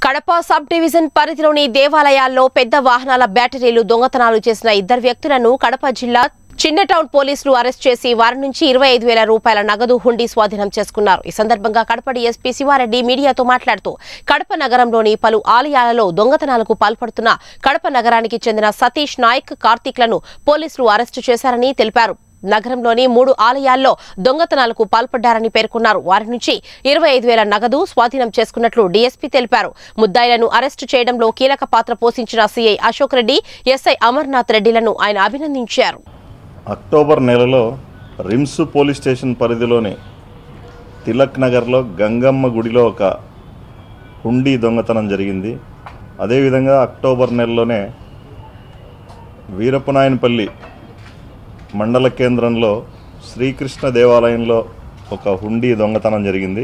Kadapa sub division పరిధిలోని దేవాలయాల్లో పెద్ద వాహనాల బ్యాటరీలు దొంగతనాలు చేసిన ఇద్దరు వ్యక్తులను కడప జిల్లా చిన్న టౌన్ పోలీసులు అరెస్ట్ చేసి వారి నుంచి ఇరవై ఐదు వేల రూపాయల నగదు హుండీ స్వాధీనం చేసుకున్నారు ఈ సందర్భంగా కడప డీఎస్పీ శివారెడ్డి మీడియాతో మాట్లాడుతూ కడప నగరంలోని పలు ఆలయాలలో దొంగతనాలకు పాల్పడుతున్న కడప నగరానికి చెందిన సతీష్ నాయక్ కార్తీక్లను పోలీసులు అరెస్టు చేశారని తెలిపారు నగరంలోని మూడు ఆలయాల్లో దొంగతనాలకు పాల్పడ్డారని పేర్కొన్నారు వారి నుంచి ఇరవై ఐదు వేల నగదు స్వాధీనం చేసుకున్నట్లు డీఎస్పీ తెలిపారు ముద్దాయిలను అరెస్టు చేయడంలో కీలక పాత్ర పోషించిన సీఐ అశోక్ రెడ్డి ఎస్ఐ అమర్నాథ్ రెడ్డిలను ఆయన అభినందించారు అక్టోబర్ నెలలో రిమ్స్ పోలీస్ స్టేషన్ పరిధిలోని తిలక్ నగర్లో గంగమ్మ గుడిలో ఒక హుండీ దొంగతనం జరిగింది అదేవిధంగా అక్టోబర్ నెలలోనే వీరపనాయనపల్లి మండల కేంద్రంలో శ్రీకృష్ణ దేవాలయంలో ఒక హుండీ దొంగతనం జరిగింది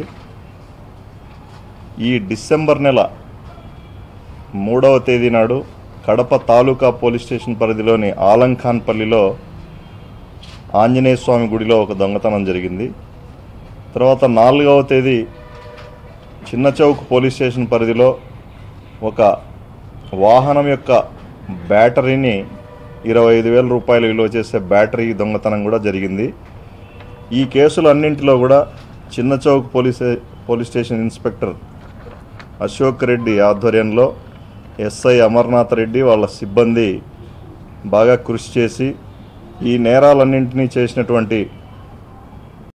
ఈ డిసెంబర్ నెల మూడవ తేదీ నాడు కడప తాలూకా పోలీస్ స్టేషన్ పరిధిలోని ఆలంఖాన్పల్లిలో ఆంజనేయ స్వామి గుడిలో ఒక దొంగతనం జరిగింది తర్వాత నాలుగవ తేదీ చిన్న చౌక్ పోలీస్ స్టేషన్ పరిధిలో ఒక వాహనం యొక్క బ్యాటరీని ఇరవై ఐదు వేల రూపాయలు విలువ చేసే బ్యాటరీ దొంగతనం కూడా జరిగింది ఈ కేసులన్నింటిలో కూడా Chinna Chowk police police station inspector Ashok Reddy ఆధ్వర్యంలో ఎస్ఐ అమర్నాథ్ రెడ్డి వాళ్ళ సిబ్బంది బాగా కృషి చేసి ఈ నేరాలన్నింటినీ చేసినటువంటి